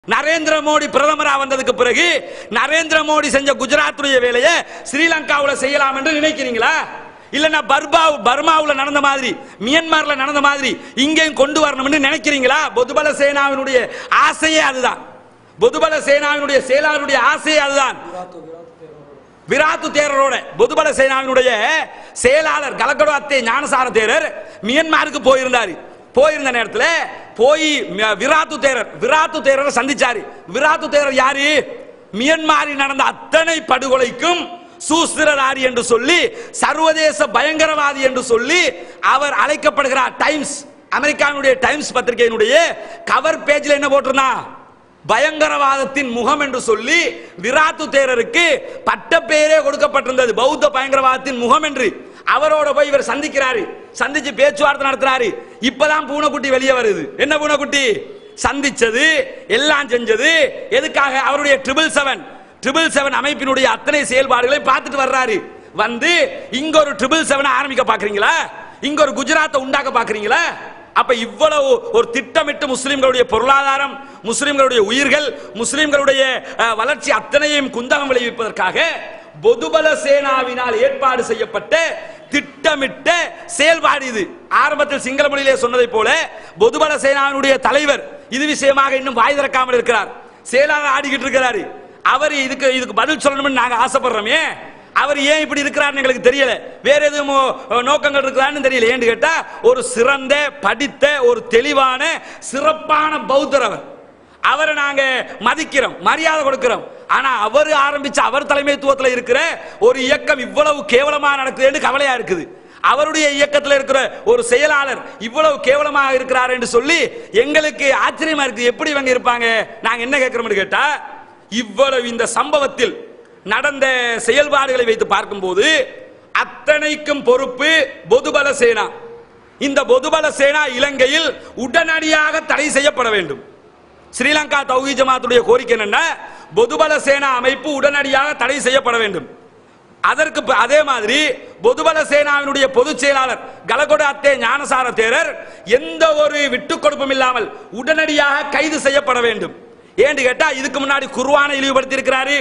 நரேந்திர மோடி பிரதமரா வந்ததுக்கு பிறகு நரேந்திர மோடி செஞ்ச குஜராத்துடைய வேலையை ஸ்ரீலங்காவுல செய்யலாம் என்று நினைக்கிறீங்களா இல்லனா பர்மா பர்மாவுல நடந்த மாதிரி மியன்மார்ல நடந்த மாதிரி இங்கேயும் கொண்டு வரணும்னு நினைக்கிறீங்களா பொதுபல சேனாவினுடைய ஆசையே அதுதான் பொதுபல சேனாவினுடைய செயலாளருடைய ஆசையே அதுதான் விராத்து தேரரோட பொதுபல சேனாவினுடைய செயலாளர் கலக்கடோ அத்தே ஞானசார தேரர் மியன்மாருக்கு போயிருந்தாரு போயிருந்த நேரத்தில் போய் ம- விராத்து தேரர் விராத்து தேரரை சந்திச்சாரு விராத்து தேரர் யாரு மியன்மாரில் நடந்த அத்தனை படுகொலைக்கும் சூஸ்திரதாரி என்று சொல்லி சர்வதேச பயங்கரவாதி என்று சொல்லி அவர் அழைக்கப்படுகிறார் டைம்ஸ் அமெரிக்காவுடைய டைம்ஸ் பத்திரிகையினுடைய கவர் பேஜ்ல என்ன போட்டிருந்தான் பயங்கரவாதத்தின் முகம் என்று சொல்லி விராத்து தேரருக்கு பட்ட பேரே கொடுக்கப்பட்டிருந்தது பௌத்த பயங்கரவாதத்தின் முகம் என்று அவரோட போய் இவர் சந்திக்கிறாரு சந்திச்சு பேச்சுவார்த்தை நடத்துறாரு இப்பதான் பூனைக்குட்டி வெளியே வருது என்ன பூனைக்குட்டி சந்திச்சது எல்லாம் செஞ்சது எதுக்காக அவருடைய ட்ரிபிள் செவன் ட்ரிபிள் செவன் அமைப்பினுடைய அத்தனை செயல்பாடுகளை பார்த்துட்டு வர்றாரு வந்து இங்க ஒரு ட்ரிபிள் செவன் ஆரம்பிக்க பாக்குறீங்களா இங்க ஒரு குஜராத்தை உண்டாக்க பாக்குறீங்களா அப்ப இவ்வளவு ஒரு திட்டமிட்டு முஸ்லிம்களுடைய பொருளாதாரம் முஸ்லிம்களுடைய உயிர்கள் முஸ்லிம்களுடைய அஹ், வளர்ச்சி அத்தனையும் குந்தகம் விளைவிப்பதற்காக பொதுபல சேனாவினால் ஏற்பாடு செய்யப்பட்ட திட்டமிட்ட செயல்பாடு இது ஆரம்பத்தில் சிங்கள மொழியிலே சொன்னதை போல பொதுபல சேனாவினுடைய தலைவர் இது விஷயமாக இன்னும் வாய் திறக்காமல் இருக்கிறார் செயலாளர் ஆடிக்கிட்டு இருக்கிறாரு அவர் இதுக்கு இதுக்கு பதில் சொல்லணும்னு நாங்க ஆசைப்படுறோமே அவர் ஏன் இப்படி இருக்கிறார்னு எங்களுக்கு தெரியல வேற எதுவும் ஓ- நோக்கங்கள் இருக்கிறான்னு தெரியல ஏன்னு கேட்டா ஒரு சிறந்த படித்த ஒரு தெளிவான சிறப்பான பௌத்தர் அவர் அவரை நாங்க மதிக்கிறோம் மரியாதை கொடுக்கிறோம் ஆனா அவர் ஆரம்பிச்ச அவர் தலைமைத்துவத்தில் இருக்கிற ஒரு இயக்கம் இவ்வளவு கேவலமா நடக்குதுன்னு கவலையா இருக்குது அவருடைய இயக்கத்தில் இருக்கிற ஒரு செயலாளர் இவ்வளவு கேவலமாக இருக்கிறார் என்று சொல்லி எங்களுக்கு ஆச்சரியமா இருக்கு எப்படி இவங்க இருப்பாங்க நாங்க என்ன கேட்கிறோம்னு கேட்டா இவ்வளவு இந்த சம்பவத்தில் நடந்த செயல்பாடுகளை வைத்து பார்க்கும்போது அத்தனைக்கும் பொறுப்பு பொதுபல சேனா இந்த பொதுபல சேனா இலங்கையில் உடனடியாக தடை செய்யப்பட வேண்டும் ஸ்ரீலங்கா தௌஹி ஜமாத்துடைய கோரிக்கை என்னன்னா பொதுபல சேனா அமைப்பு உடனடியாக தடை செய்யப்பட வேண்டும் அதற்கு ப- அதே மாதிரி பொதுபல சேனாவினுடைய பொதுச் செயலாளர் கலகொட அத்தே ஞானசார தேரர் எந்த ஒரு விட்டுக் கொடுப்பும் இல்லாமல் உடனடியாக கைது செய்யப்பட வேண்டும் ஏன்னு கேட்டா இதுக்கு முன்னாடி குர்வானை இழிவுபடுத்தி இருக்கிறாரு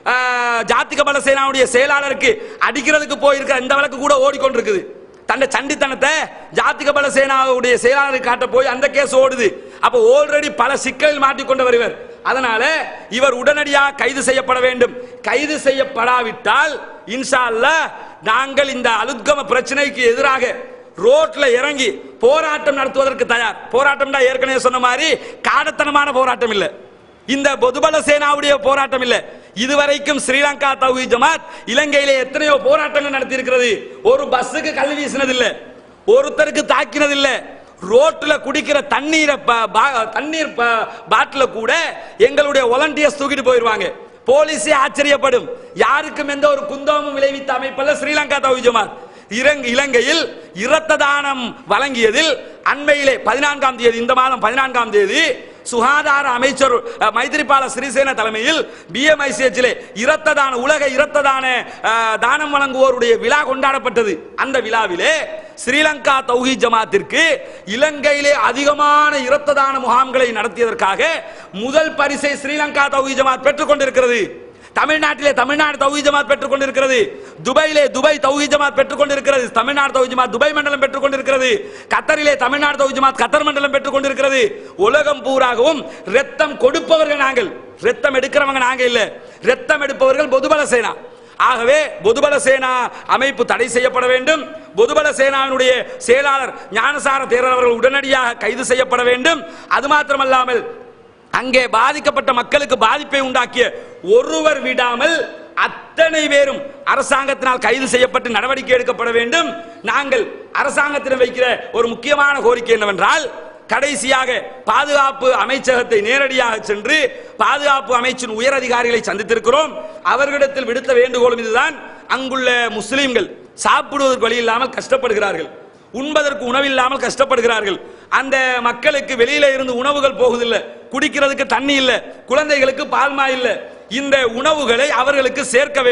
ஜாத்திக பல சேனாவுடைய செயலாளருக்கு அடிக்கிறதுக்கு போயிருக்கிற இந்த வழக்கு கூட ஓடிக்கொண்டிருக்குது தன்னை சண்டித்தனத்தை ஜாத்திக பல சேனாவுடைய செயலாளருக்கு காட்ட போய் அந்த கேஸ் ஓடுது அப்ப ஆல்ரெடி பல சிக்கலில் மாட்டிக்கொண்டவர் இவர் அதனால இவர் உடனடியாக கைது செய்யப்பட வேண்டும் கைது செய்யப்படாவிட்டால் இன்ஷா அல்லாஹ் நாங்கள் இந்த அலுத்கம பிரச்சனைக்கு எதிராக ரோட்ல இறங்கி போராட்டம் நடத்துவதற்கு தயார் போராட்டம் ஏற்கனவே சொன்ன மாதிரி காடத்தனமான போராட்டம் இல்ல இந்த பொதுபல சேனாவுடைய போராட்டம் இல்ல இதுவரைக்கும் ஸ்ரீலங்கா தௌஹி ஜமாத் இலங்கையிலே எத்தனையோ போராட்டங்கள் நடத்தி இருக்கிறது ஒரு பஸ்ஸுக்கு கல் வீசினது இல்ல ஒருத்தருக்கு தாக்கினது இல்ல ரோட்ல குடிக்கிற தண்ணீரை ப- பா- தண்ணீர் பாட்டில கூட எங்களுடைய வாலண்டியர்ஸ் தூக்கிட்டு போயிருவாங்க போலீஸே ஆச்சரியப்படும் யாருக்கும் எந்த ஒரு குந்தமும் விளைவித்த அமைப்பல்ல ஸ்ரீலங்கா தௌஹி ஜமாத் இலங்கை இலங்கையில் இரத்த தானம் வழங்கியதில் அண்மையிலே பதினான்காம் தேதி இந்த மாதம் பதினான்காம் தேதி சுகாதார அமைச்சர் அஹ், மைத்திரிபால சிறிசேன தலைமையில் பிஎம்ஐசிஎச்சிலே இரத்த தான உலக இரத்த தான அஹ், தானம் வழங்குவோருடைய விழா கொண்டாடப்பட்டது அந்த விழாவிலே ஸ்ரீலங்கா தௌஹி ஜமாத்திற்கு இலங்கையிலே அதிகமான இரத்த தான முகாம்களை நடத்தியதற்காக முதல் பரிசை ஸ்ரீலங்கா தௌஹி ஜமாத் பெற்றுக் கொண்டிருக்கிறது தமிழ்நாட்டிலே தமிழ்நாடு தௌஹி ஜமாத் பெற்றுக் கொண்டிருக்கிறது துபாயிலே துபாய் தௌஹி ஜமாத் பெற்றுக் கொண்டிருக்கிறது தமிழ்நாடு தௌஹி ஜமாத் துபாய் மண்டலம் பெற்றுக் கொண்டிருக்கிறது கத்தரிலே தமிழ்நாடு தௌஹி ஜமாத் கத்தர் மண்டலம் பெற்றுக் கொண்டிருக்கிறது உலகம் பூராகவும் ரத்தம் கொடுப்பவர்கள் நாங்கள் ரத்தம் எடுக்கிறவங்க நாங்க இல்ல ரத்தம் எடுப்பவர்கள் பொதுபல சேனா ஆகவே பொதுபல சேனா அமைப்பு தடை செய்யப்பட வேண்டும் பொதுபல சேனாவினுடைய செயலாளர் ஞானசார தேரர் அவர்கள் உடனடியாக கைது செய்யப்பட வேண்டும் அது மாத்திரமல்லாமல் அங்கே பாதிக்கப்பட்ட மக்களுக்கு பாதிப்பை உண்டாக்கிய ஒருவர் விடாமல் அத்தனை பேரும் அரசாங்கத்தினால் கைது செய்யப்பட்டு நடவடிக்கை எடுக்கப்பட வேண்டும் நாங்கள் அரசாங்கத்திடம் வைக்கிற ஒரு முக்கியமான கோரிக்கை என்னவென்றால் கடைசியாக பாதுகாப்பு அமைச்சகத்தை நேரடியாக சென்று பாதுகாப்பு அமைச்சின் உயர் அதிகாரிகளை சந்தித்திருக்கிறோம் அவர்களிடத்தில் விடுத்த வேண்டுகோளும் இதுதான் அங்குள்ள முஸ்லிம்கள் சாப்பிடுவதற்கு வழி இல்லாமல் கஷ்டப்படுகிறார்கள் உண்பதற்கு உணவில்லாமல் கஷ்டப்படுகிறார்கள் அந்த மக்களுக்கு வெளியில இருந்து உணவுகள் போகுதில்லை குடிக்கிறதுக்கு தண்ணி இல்ல குழந்தைகளுக்கு பால்மா இல்ல இந்த உணவுகளை அவர்களுக்கு சேர்க்க வேண்டும்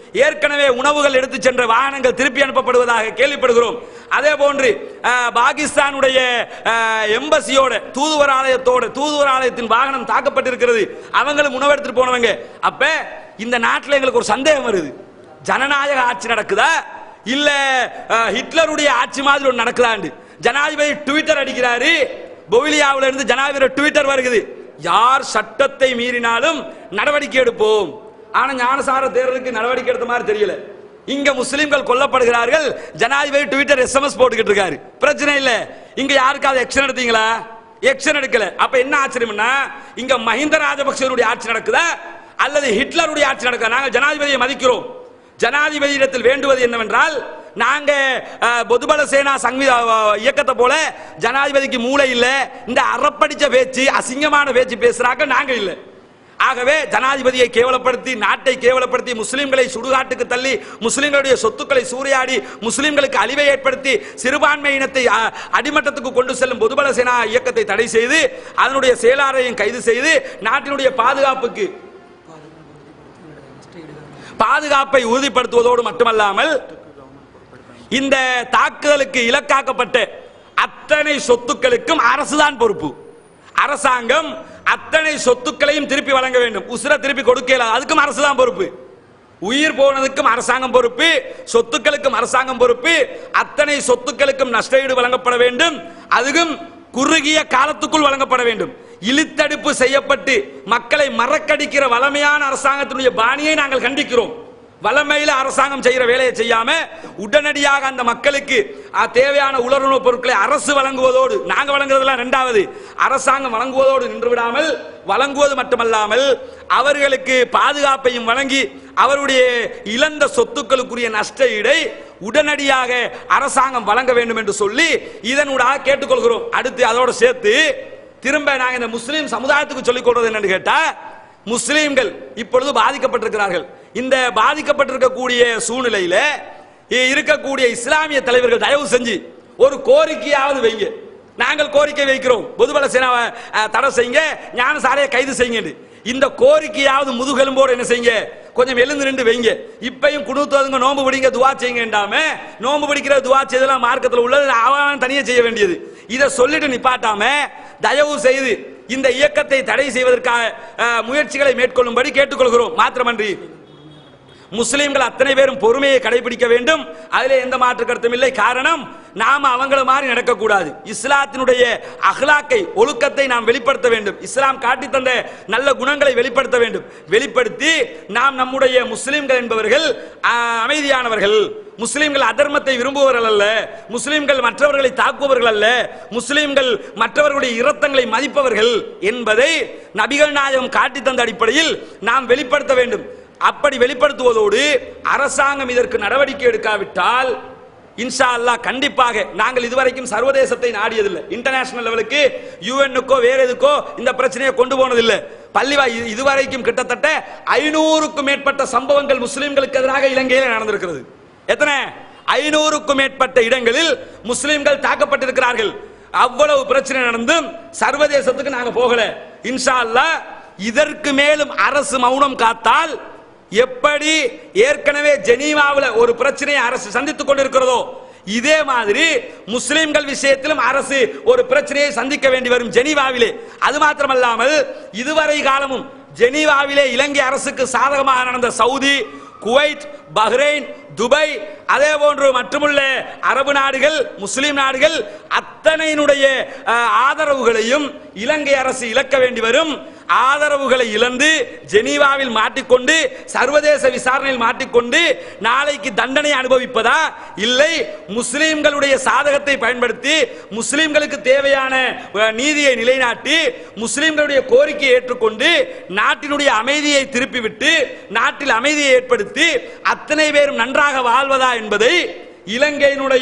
ஏற்கனவே உணவுகள் எடுத்து சென்ற வாகனங்கள் திருப்பி அனுப்பப்படுவதாக கேள்விப்படுகிறோம் அதே போன்று அஹ், பாகிஸ்தானுடைய அஹ், எம்பசியோட தூதுவர் ஆலயத்தோட தூதுவர் ஆலயத்தின் வாகனம் தாக்கப்பட்டிருக்கிறது அவங்களும் உணவு எடுத்துட்டு போனவங்க அப்ப இந்த நாட்டில் எங்களுக்கு ஒரு சந்தேகம் வருது ஜனநாயக ஆட்சி நடக்குதா இல்ல அஹ், ஹிட்லருடைய ஆட்சி மாதிரி ஒன்று நடக்குதாண்டு ஜனாதிபதி ட்விட்டர் அடிக்கிறாரு பொவிலியாவில இருந்து ஜனாதிபதி ட்விட்டர் வருகிறது யார் சட்டத்தை மீறினாலும் நடவடிக்கை எடுப்போம் ஆனா ஞானசார தேர்தலுக்கு நடவடிக்கை எடுத்த மாதிரி தெரியல இங்க முஸ்லிம்கள் கொல்லப்படுகிறார்கள் ஜனாதிபதி ட்விட்டர் எஸ்எம்எஸ் போட்டுக்கிட்டு இருக்காரு பிரச்சனை இல்ல இங்க யாருக்காவது எக்ஷன் எடுத்தீங்களா எக்ஷன் எடுக்கல அப்ப என்ன ஆச்சரியம்னா இங்க மஹிந்த ராஜபக்சேனுடைய ஆட்சி நடக்குதா அல்லது ஹிட்லருடைய ஆட்சி நடக்குதா நாங்கள் ஜனாதிபதியை மதிக்கிறோம் ஜனாதிபதியிடத்தில் வேண்டுவது என்னவென்றால் நாங்க அஹ், பொதுபல சேனா சங்வித அஹ், இயக்கத்தை போல ஜனாதிபதிக்கு மூளை இல்ல இந்த அறப்படிச்ச பேச்சு அசிங்கமான பேச்சு பேசுறாங்க நாங்க இல்ல ஆகவே ஜனாதிபதியை கேவலப்படுத்தி நாட்டை கேவலப்படுத்தி முஸ்லிம்களை சுடுகாட்டுக்கு தள்ளி முஸ்லிம்களுடைய சொத்துக்களை சூறையாடி முஸ்லிம்களுக்கு அழிவை ஏற்படுத்தி சிறுபான்மை இனத்தை அஹ், அடிமட்டத்துக்கு கொண்டு செல்லும் பொதுபல சேனா இயக்கத்தை தடை செய்து அதனுடைய செயலாளரையும் கைது செய்து நாட்டினுடைய பாதுகாப்புக்கு பாதுகாப்பை உறுதிப்படுத்துவதோடு மட்டுமல்லாமல் இந்த தாக்குதலுக்கு இலக்காக்கப்பட்ட அத்தனை சொத்துக்களுக்கும் அரசுதான் பொறுப்பு அரசாங்கம் அத்தனை சொத்துக்களையும் திருப்பி வழங்க வேண்டும் உசுர திருப்பி கொடுக்கல அதுக்கும் அரசுதான் பொறுப்பு உயிர் போனதுக்கும் அரசாங்கம் பொறுப்பு சொத்துக்களுக்கும் அரசாங்கம் பொறுப்பு அத்தனை சொத்துக்களுக்கும் நஷ்டஈடு வழங்கப்பட வேண்டும் அதுவும் குறுகிய காலத்துக்குள் வழங்கப்பட வேண்டும் இழுத்தடுப்பு செய்யப்பட்டு மக்களை மறக்கடிக்கிற வளமையான அரசாங்கத்தினுடைய பாணியை நாங்கள் கண்டிக்கிறோம் வளமையில அரசாங்கம் செய்யற வேலையை செய்யாம உடனடியாக அந்த மக்களுக்கு அஹ், தேவையான உலருணவுப் பொருட்களை அரசு வழங்குவதோடு நாங்க வழங்குறதெல்லாம் ரெண்டாவது அரசாங்கம் வழங்குவதோடு நின்று விடாமல் வழங்குவது மட்டுமல்லாமல் அவர்களுக்கு பாதுகாப்பையும் வழங்கி அவருடைய இழந்த சொத்துக்களுக்குரிய நஷ்ட ஈடை உடனடியாக அரசாங்கம் வழங்க வேண்டும் என்று சொல்லி இதனூடாக கேட்டுக்கொள்கிறோம் அடுத்து அதோட சேர்த்து திரும்ப நாங்க இந்த முஸ்லீம் சமுதாயத்துக்கு சொல்லிக் கொடுறது என்னன்னு கேட்டா முஸ்லீம்கள் இப்பொழுது பாதிக்கப்பட்டிருக்கிறார்கள் இந்த பாதிக்கப்பட்டிருக்கக்கூடிய சூழ்நிலையில இ- இருக்கக்கூடிய இஸ்லாமிய தலைவர்கள் தயவு செஞ்சு ஒரு கோரிக்கையாவது வைங்க நாங்கள் கோரிக்கை வைக்கிறோம் பொதுபல சேனாவை அஹ், தடை செய்யுங்க ஞானசாரையை கைது செய்யுங்க இந்த கோரிக்கையாவது முதுகெலும்போடு என்ன செய்யுங்க கொஞ்சம் எழுந்து நின்று வைங்க இப்பையும் குடுத்துவதுங்க நோன்பு பிடிங்க துவா செய்யுங்கண்டாம நோன்பு பிடிக்கிற துவா செய்தெல்லாம் மார்க்கத்தில் உள்ளது அவன் தனியே செய்ய வேண்டியது இதை சொல்லிட்டு நிப்பாட்டாம தயவு செய்து இந்த இயக்கத்தை தடை செய்வதற்காக அஹ், முயற்சிகளை மேற்கொள்ளும்படி கேட்டுக்கொள்கிறோம் மாத்திரமன்றி முஸ்லிம்கள் அத்தனை பேரும் பொறுமையை கடைபிடிக்க வேண்டும் அதிலே எந்த மாற்று கருத்தும் இல்லை காரணம் நாம அவங்கள மாதிரி நடக்கக்கூடாது இஸ்லாத்தினுடைய அஹ்லாக்கை ஒழுக்கத்தை நாம் வெளிப்படுத்த வேண்டும் இஸ்லாம் காட்டி தந்த நல்ல குணங்களை வெளிப்படுத்த வேண்டும் வெளிப்படுத்தி நாம் நம்முடைய முஸ்லிம்கள் என்பவர்கள் ஆ, அமைதியானவர்கள் முஸ்லிம்கள் அதர்மத்தை விரும்புபவர்கள் அல்ல முஸ்லிம்கள் மற்றவர்களை தாக்குபவர்கள் அல்ல முஸ்லிம்கள் மற்றவர்களுடைய இரத்தங்களை மதிப்பவர்கள் என்பதை நபிகள் நாயகம் காட்டி தந்த அடிப்படையில் நாம் வெளிப்படுத்த வேண்டும் அப்படி வெளிப்படுத்துவதோடு அரசாங்கம் இதற்கு நடவடிக்கை எடுக்காவிட்டால் இன்ஷா அல்லாஹ் கண்டிப்பாக நாங்கள் இதுவரைக்கும் சர்வதேசத்தை நாடியதில்லை இன்டர்நேஷனல் லெவலுக்கு யுஎன்னுக்கோ வேற எதுக்கோ இந்த பிரச்சனையை கொண்டு போனதில்லை பள்ளிவா இது- இதுவரைக்கும் கிட்டத்தட்ட ஐநூறுக்கும் மேற்பட்ட சம்பவங்கள் முஸ்லிம்களுக்கு எதிராக இலங்கையில் நடந்திருக்கிறது எத்தனை ஐநூறுக்கும் மேற்பட்ட இடங்களில் முஸ்லிம்கள் தாக்கப்பட்டிருக்கிறார்கள் அவ்வளவு பிரச்சனை நடந்தும் சர்வதேசத்துக்கு நாங்க போகல இன்ஷா அல்லாஹ் இதற்கு மேலும் அரசு மௌனம் காத்தால் எப்படி ஏற்கனவே ஜெனீவாவில் ஒரு பிரச்சனையை அரசு சந்தித்துக் கொண்டிருக்கிறதோ இதே மாதிரி முஸ்லிம்கள் விஷயத்திலும் அரசு ஒரு பிரச்சனையை சந்திக்க வேண்டி வரும் ஜெனீவாவிலே அது மாத்திரமல்லாமல் இதுவரை காலமும் ஜெனீவாவிலே இலங்கை அரசுக்கு சாதகமாக நடந்த சவுதி குவைத் பஹ்ரைன் துபாய் அதே போன்று மற்றுமுள்ள அரபு நாடுகள் முஸ்லிம் நாடுகள் அத்தனையினுடைய அஹ், ஆதரவுகளையும் இலங்கை அரசு இழக்க வேண்டி வரும் ஆதரவுகளை இழந்து ஜெனீவாவில் மாட்டிக்கொண்டு சர்வதேச விசாரணையில் மாட்டிக்கொண்டு நாளைக்கு தண்டனை அனுபவிப்பதா இல்லை முஸ்லிம்களுடைய சாதகத்தை பயன்படுத்தி முஸ்லிம்களுக்கு தேவையான அஹ், நீதியை நிலைநாட்டி முஸ்லிம்களுடைய கோரிக்கையை ஏற்றுக்கொண்டு நாட்டினுடைய அமைதியை திருப்பிவிட்டு நாட்டில் அமைதியை ஏற்படுத்தி அத்தனை பேரும் நன்றாக வாழ்வதா என்பதை இலங்கையினுடைய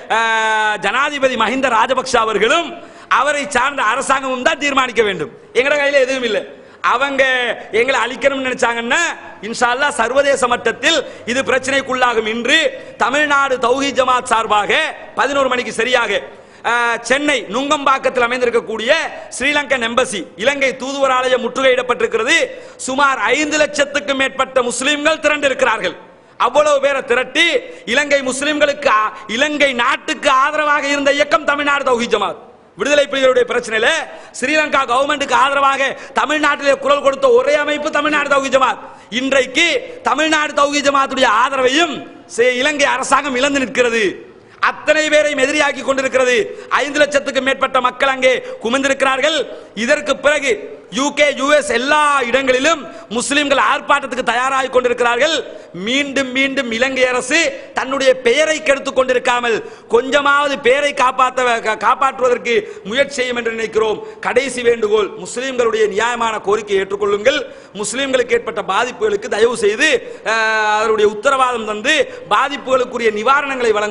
அஹ், ஜனாதிபதி மஹிந்த ராஜபக்ஷ அவர்களும் அவரை சார்ந்த அரசாங்கமும் தான் தீர்மானிக்க வேண்டும் எங்கட கையில எதுவும் இல்லை அவங்க எங்களை அழிக்கணும்னு நினைச்சாங்கன்னா இன்ஷா அல்லாஹ் சர்வதேச மட்டத்தில் இது பிரச்சனைக்குள்ளாகும் இன்று தமிழ்நாடு தௌஹி ஜமாத் சார்பாக பதினோரு மணிக்கு சரியாக அஹ், சென்னை நுங்கம்பாக்கத்தில் அமைந்திருக்கக்கூடிய ஸ்ரீலங்கன் எம்பசி இலங்கை தூதுவராலயம் முற்றுகையிடப்பட்டிருக்கிறது சுமார் ஐந்து லட்சத்துக்கும் மேற்பட்ட முஸ்லிம்கள் திரண்டிருக்கிறார்கள் அவ்வளவு பேரை திரட்டி இலங்கை முஸ்லிம்களுக்கு ஆ- இலங்கை நாட்டுக்கு ஆதரவாக இருந்த இயக்கம் தமிழ்நாடு தௌஹீத் ஜமாத் விடுதலை புலிகளுடைய பிரச்சனையில ஸ்ரீலங்கா கவர்மெண்ட்டுக்கு ஆதரவாக தமிழ்நாட்டிலே குரல் கொடுத்த ஒரே அமைப்பு தமிழ்நாடு தௌஹீத் ஜமாத் இன்றைக்கு தமிழ்நாடு தௌஹீத் ஜமாத்துடைய ஆதரவையும் சே- இலங்கை அரசாங்கம் இழந்து நிற்கிறது அத்தனை பேரையும் எதிரியாக்கி கொண்டிருக்கிறது ஐந்து லட்சத்துக்கு மேற்பட்ட மக்கள் அங்கே குமிந்திருக்கிறார்கள் இதற்கு பிறகு யூகே யுஎஸ் எல்லா இடங்களிலும் முஸ்லிம்கள் ஆர்ப்பாட்டத்துக்கு தயாராகி கொண்டிருக்கிறார்கள் மீண்டும் மீண்டும் இலங்கை அரசு தன்னுடைய பெயரை கெடுத்துக் கொண்டிருக்காமல் கொஞ்சமாவது பெயரை காப்பாற்ற கா- காப்பாற்றுவதற்கு முயற்சி செய்யும் என்று நினைக்கிறோம் கடைசி வேண்டுகோள் முஸ்லிம்களுடைய நியாயமான கோரிக்கையை ஏற்றுக்கொள்ளுங்கள் முஸ்லிம்களுக்கு ஏற்பட்ட பாதிப்புகளுக்கு தயவு செய்து அஹ், அதனுடைய உத்தரவாதம் தந்து பாதிப்புகளுக்குரிய நிவாரணங்களை வழங்க